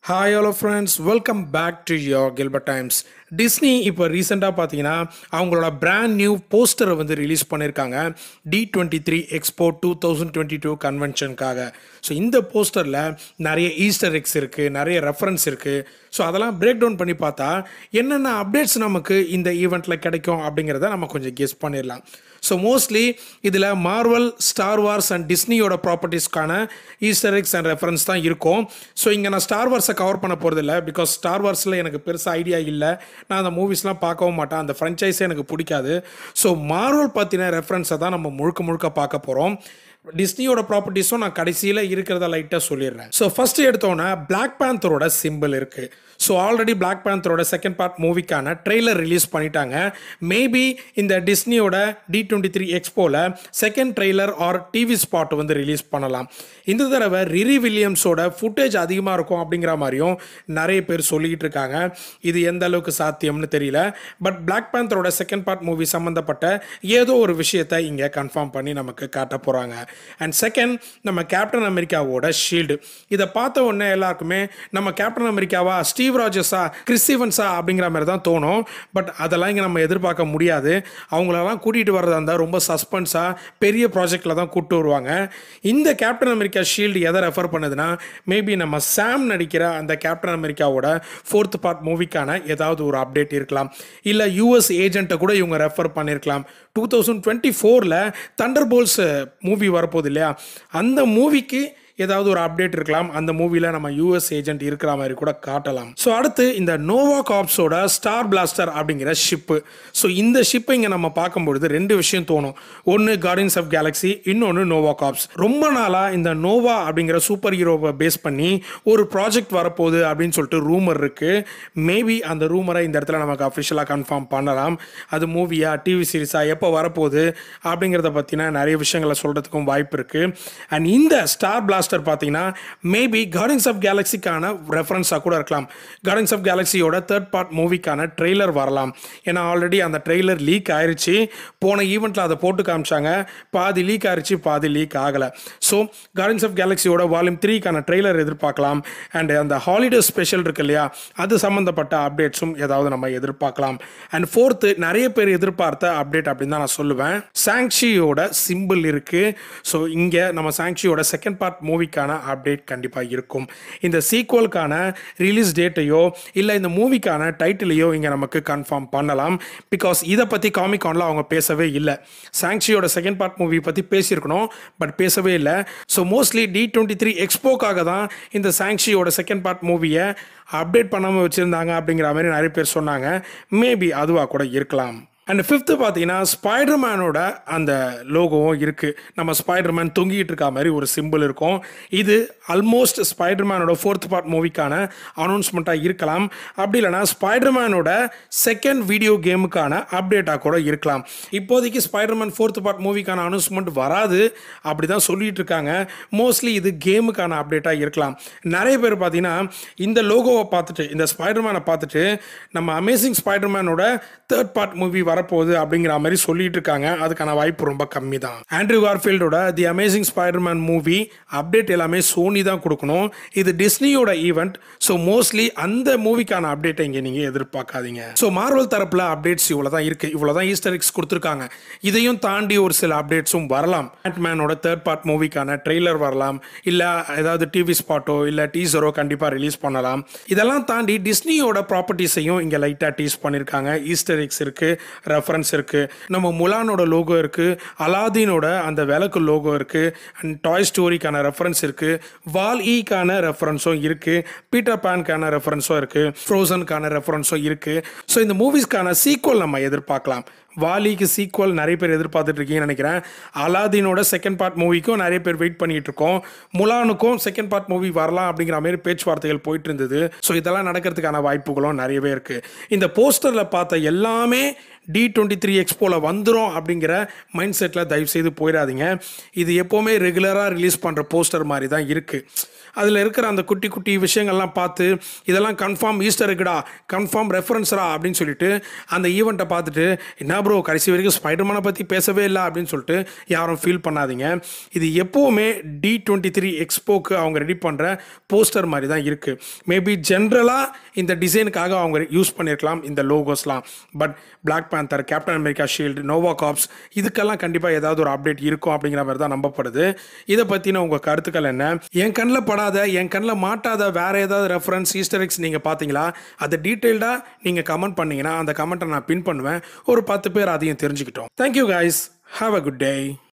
hi hello friends welcome back to your Gilbert Times Disney இப்போ ரீசெண்டாக பார்த்தீங்கன்னா அவங்களோட பிராண்ட் நியூ போஸ்டரை வந்து ரிலீஸ் பண்ணியிருக்காங்க D twenty three expo two thousand twenty two கன்வென்ஷனுக்காக ஸோ இந்த போஸ்டரில் நிறைய ஈஸ்டர் எக்ஸ் இருக்குது நிறைய ரெஃபரன்ஸ் இருக்குது ஸோ அதெல்லாம் பிரேக் டவுன் பண்ணி பார்த்தா என்னென்ன அப்டேட்ஸ் நமக்கு இந்த ஈவெண்ட்டில் கிடைக்கும் அப்படிங்கிறத நம்ம கொஞ்சம் கெஸ் பண்ணிடலாம் ஸோ மோஸ்ட்லி இதில் மார்வல் ஸ்டார் வார்ஸ் அண்ட் டிஸ்னியோட ப்ராப்பர்ட்டிஸ்க்கான ஈஸ்டர் எக்ஸ் அண்ட் ரெஃபரன்ஸ் தான் இருக்கும் ஸோ இங்கே நான் ஸ்டார் வார்ஸை கவர் பண்ண போகிறதில்ல பிகாஸ் ஸ்டார் வார்ஸில் எனக்கு பெருசாக ஐடியா இல்லை நான் அந்த மூவிஸ்லாம் பார்க்கவும் மாட்டேன் அந்த ஃப்ரான்ச்சைஸே எனக்கு பிடிக்காது ஸோ மார்வல் பற்றின ரெஃபரன்ஸை தான் நம்ம முழுக்க முழுக்க பார்க்க போகிறோம் டிஸ்னியோட ப்ராப்பர்ட்டிஸும் நான் கடைசியில் இருக்கிறத லைட்டாக சொல்லிடுறேன் ஸோ ஃபஸ்ட்டு எடுத்தோன்னே பிளாக் பேந்தரோட சிம்பிள் இருக்குது ஸோ ஆல்ரெடி பிளாக் பேந்தரோட செகண்ட் பார்ட் மூவிக்கான ட்ரெய்லர் ரிலீஸ் பண்ணிட்டாங்க மேபி இந்த டிஸ்னியோட டி டுவெண்ட்டி த்ரீ எக்ஸ்போவில் second trailer or TV spot வந்து ரிலீஸ் பண்ணலாம் இந்த தடவை ரிரி வில்லியம்ஸோட ஃபுட்டேஜ் அதிகமாக இருக்கும் அப்படிங்கிற மாதிரியும் நிறைய பேர் சொல்லிக்கிட்டு இருக்காங்க இது எந்த அளவுக்கு சாத்தியம்னு தெரியல பட் பிளாக் பேந்தரோட செகண்ட் பார்ட் மூவி சம்மந்தப்பட்ட ஏதோ ஒரு விஷயத்தை இங்கே கன்ஃபார்ம் பண்ணி நமக்கு காட்ட போகிறாங்க அண்ட் செகண்ட் நம்ம கேப்டன் அமெரிக்காவோட ஷீல்டு இதை பார்த்த உடனே எல்லாருக்குமே நம்ம கேப்டன் அமெரிக்காவா ஸ்டீவ் ராஜஸா கிறிஸ் ஈவன்ஸா அப்படிங்கிற மாதிரி தான் தோணும் பட் அதெல்லாம் இங்கே நம்ம எதிர்பார்க்க முடியாது அவங்களெல்லாம் கூட்டிகிட்டு வர்றதா இருந்தால் ரொம்ப சஸ்பென்ஸாக பெரிய ப்ராஜெக்டில் தான் கூப்பிட்டு வருவாங்க இந்த கேப்டன் அமெரிக்கா ஷீல்டு எதை ரெஃபர் பண்ணுதுன்னா மேபி நம்ம சாம் நடிக்கிற அந்த கேப்டன் அமெரிக்காவோட ஃபோர்த் பார்ட் மூவிக்கான ஏதாவது ஒரு அப்டேட் இருக்கலாம் இல்லை யூஎஸ் ஏஜென்ட்டை கூட இவங்க ரெஃபர் பண்ணியிருக்கலாம் டூ தௌசண்ட் டுவெண்ட்டி ஃபோரில் தண்டர் போல்ஸ் மூவி வரப்போகுது இல்லையா அந்த மூவிக்கு ஏதாவது ஒரு அப்டேட் இருக்கலாம் அந்த மூவியில் நம்ம யூஎஸ் ஏஜென்ட் இருக்கிற மாதிரி கூட காட்டலாம் ஸோ அடுத்து இந்த நோவா காப்ஸோட ஸ்டார் பிளாஸ்டர் அப்படிங்கிற ஷிப்பு ஸோ இந்த ஷிப்பை இங்கே நம்ம பார்க்கும்பொழுது ரெண்டு விஷயம் தோணும் ஒன்று கார்டியன்ஸ் ஆஃப் கேலக்ஸி இன்னொன்று நோவா காப்ஸ் ரொம்ப நாளாக இந்த நோவா அப்படிங்கிற சூப்பர் ஹீரோவை பேஸ் பண்ணி ஒரு ப்ராஜெக்ட் வரப்போகுது அப்படின்னு சொல்லிட்டு ரூமர் இருக்குது மேபி அந்த ரூமரை இந்த இடத்துல நமக்கு அஃபிஷியலாக கன்ஃபார்ம் பண்ணலாம் அது மூவியா டிவி சீரிஸா எப்போ வரப்போகுது அப்படிங்கிறத பற்றின நிறைய விஷயங்களை சொல்கிறதுக்கும் வாய்ப்பு இருக்குது அண்ட் இந்த ஸ்டார் பிளாஸ்டர் பார்த்தீங்கன்னா மேபி கார்டன்ஸ் ஆஃப் கேலக்ஸிக்கான ரெஃபரன்ஸாக கூட இருக்கலாம் கார்டன்ஸ் ஆஃப் கேலக்ஸியோட தேர்ட் பார்ட் மூவிக்கான ட்ரெய்லர் வரலாம் ஏன்னா ஆல்ரெடி அந்த ட்ரெய்லர் லீக் ஆயிருச்சு போன ஈவெண்ட்டில் அதை போட்டு காமிச்சாங்க பாதி லீக் ஆயிருச்சு பாதி லீக் ஆகலை ஸோ கார்டன்ஸ் ஆஃப் கேலக்ஸியோட வால்யூம் த்ரீக்கான ட்ரெய்லர் எதிர்பார்க்கலாம் அண்ட் அந்த ஹாலிடே ஸ்பெஷல் இருக்கு இல்லையா அது சம்மந்தப்பட்ட அப்டேட்ஸும் ஏதாவது நம்ம எதிர்பார்க்கலாம் அண்ட் ஃபோர்த்து நிறைய பேர் எதிர்பார்த்த அப்டேட் அப்படின்னு தான் நான் சொல்லுவேன் சாங்ஷியோட சிம்பிள் இருக்குது ஸோ இங்கே நம்ம சாங்ஷியோட செகண்ட் பார்ட் மூவிக்கான அப்டேட் கண்டிப்பாக இருக்கும் இந்த சீக்வலுக்கான ரிலீஸ் டேட்டையோ இல்லை இந்த மூவிக்கான டைட்டிலையோ இங்கே நமக்கு கன்ஃபார்ம் பண்ணலாம் பிகாஸ் இதை பற்றி காமிகானில் அவங்க பேசவே இல்லை சாங்ஷியோட செகண்ட் பார்ட் மூவி பற்றி பேசியிருக்கணும் பட் பேசவே இல்லை so mostly D twenty three எக்ஸ்போக்காக தான் இந்த சாங்ஷியோட செகண்ட் பார்ட் மூவியை அப்டேட் பண்ணாமல் வச்சுருந்தாங்க அப்படிங்கிற மாதிரி நிறைய பேர் சொன்னாங்க மேபி அதுவாக கூட இருக்கலாம் அண்ட் ஃபிஃப்த்து பார்த்தீங்கன்னா ஸ்பைடர்மேனோட அந்த லோகோவும் இருக்குது நம்ம ஸ்பைடர்மேன் தொங்கிட்டு இருக்க மாதிரி ஒரு சிம்பிள் இருக்கும் இது ஆல்மோஸ்ட் ஸ்பைடர்மேனோட ஃபோர்த் பார்ட் மூவிக்கான அனௌன்ஸ்மெண்ட்டாக இருக்கலாம் அப்படி இல்லைனா ஸ்பைடர்மேனோட செகண்ட் வீடியோ கேமுக்கான அப்டேட்டாக கூட இருக்கலாம் இப்போதைக்கு ஸ்பைடர்மேன் ஃபோர்த் பார்ட் மூவிக்கான அனௌன்ஸ்மெண்ட் வராது அப்படி தான் சொல்லிட்டு இருக்காங்க மோஸ்ட்லி இது கேமுக்கான அப்டேட்டாக இருக்கலாம் நிறைய பேர் பார்த்தீங்கன்னா இந்த லோகோவை பார்த்துட்டு இந்த ஸ்பைடர்மேனை பார்த்துட்டு நம்ம அமேசிங் ஸ்பைடர்மேனோட தேர்ட் பார்ட் மூவி வரப்போகுது அப்படிங்கிற மாதிரி சொல்லிட்டு இருக்காங்க அதுக்கான வாய்ப்பு ரொம்ப கம்மி தான் ஆண்ட்ரூ கார்ஃபீல்டோட the amazing Spiderman movie update எல்லாமே சோனி தான் கொடுக்கணும் இது டிஸ்னியோட ஈவெண்ட் ஸோ மோஸ்ட்லி அந்த மூவிக்கான அப்டேட்டை இங்கே நீங்கள் எதிர்பார்க்காதீங்க ஸோ மார்வல் தரப்பில் அப்டேட்ஸ் இவ்வளோ தான் இருக்குது இவ்வளோ தான் ஈஸ்டர் எக்ஸ் கொடுத்துருக்காங்க இதையும் தாண்டி ஒரு சில அப்டேட்ஸும் வரலாம் பேட்மேனோட தேர்ட் பார்ட் மூவிக்கான ட்ரெய்லர் வரலாம் இல்லை ஏதாவது டிவி ஸ்பாட்டோ இல்லை டீசரோ கண்டிப்பாக ரிலீஸ் பண்ணலாம் இதெல்லாம் தாண்டி டிஸ்னியோட ப்ராப்பர்ட்டிஸையும் இங்கே லைட்டாக டீஸ் பண்ணியிருக்காங்க ஈஸ்டர் எக்ஸ் இருக்குது ரெஃபரன்ஸ் இருக்குது நம்ம முலானோட லோகோ இருக்குது அலாதீனோட அந்த விளக்கு லோகோ இருக்குது அண்ட் டாய் ஸ்டோரிக்கான ரெஃபரன்ஸ் இருக்குது வால் ஈக்கான ரெஃபரன்ஸும் இருக்குது பீட்டர் பேன்கான ரெஃபரன்ஸும் இருக்குது ஃப்ரோசனுக்கான ரெஃபரன்ஸும் இருக்குது ஸோ இந்த மூவிஸ்க்கான சீக்வல் நம்ம எதிர்பார்க்கலாம் வாலிக்கு சீக்வல் நிறைய பேர் எதிர்பார்த்துட்டு இருக்கீங்கன்னு நினைக்கிறேன் அலாதீனோட செகண்ட் பார்ட் மூவிக்கும் நிறைய பேர் வெயிட் பண்ணிட்டு இருக்கோம் முலானுக்கும் செகண்ட் பார்ட் மூவி வரலாம் அப்படிங்கிற மாதிரி பேச்சுவார்த்தைகள் போயிட்டு இருந்தது ஸோ இதெல்லாம் நடக்கிறதுக்கான வாய்ப்புகளும் நிறையவே இருக்கு இந்த போஸ்டரில் பார்த்த எல்லாமே டி டுவெண்ட்டி த்ரீ எக்ஸ்போவில் வந்துடும் அப்படிங்கிற மைண்ட் செட்டில் தயவு செய்து போயிடாதீங்க இது எப்போவுமே ரெகுலராக ரிலீஸ் பண்ணுற போஸ்டர் மாதிரி தான் இருக்குது அதில் இருக்கிற அந்த குட்டி குட்டி விஷயங்கள்லாம் பார்த்து இதெல்லாம் கன்ஃபார்ம் ஈஸ்டர் இருக்குடா கன்ஃபார்ம் ரெஃபரன்ஸ்ரா அப்படின்னு சொல்லிட்டு அந்த ஈவெண்ட்டை பார்த்துட்டு என்ன ப்ரோ கடைசி வரைக்கும் ஸ்பைடர்மேனை பற்றி பேசவே இல்லை அப்படின்னு சொல்லிட்டு யாரும் ஃபீல் பண்ணாதீங்க இது எப்போவுமே டி டுவெண்ட்டி த்ரீ எக்ஸ்போக்கு அவங்க ரெடி பண்ணுற போஸ்டர் மாதிரி தான் இருக்குது மேபி ஜென்ரலாக இந்த டிசைனுக்காக அவங்க யூஸ் பண்ணியிருக்கலாம் இந்த லோகோஸ்லாம் but Black Panther Captain America shield Nova Cops இதுக்கெல்லாம் கண்டிப்பாக ஏதாவது ஒரு அப்டேட் இருக்கும் அப்படிங்கிற மாதிரி தான் நம்பப்படுது இதை பற்றின உங்கள் கருத்துக்கள் என்ன என் கண்ணில் படாத என் கண்ணில் மாட்டாத வேற ஏதாவது ரெஃபரன்ஸ் ஈஸ்டரிக்ஸ் நீங்கள் பார்த்தீங்களா அதை டீட்டெயில்டாக நீங்கள் கமெண்ட் பண்ணீங்கன்னா அந்த கமெண்ட்டை நான் பின் பண்ணுவேன் ஒரு பத்து பேர் அதையும் தெரிஞ்சுக்கிட்டோம் thank you guys have a good day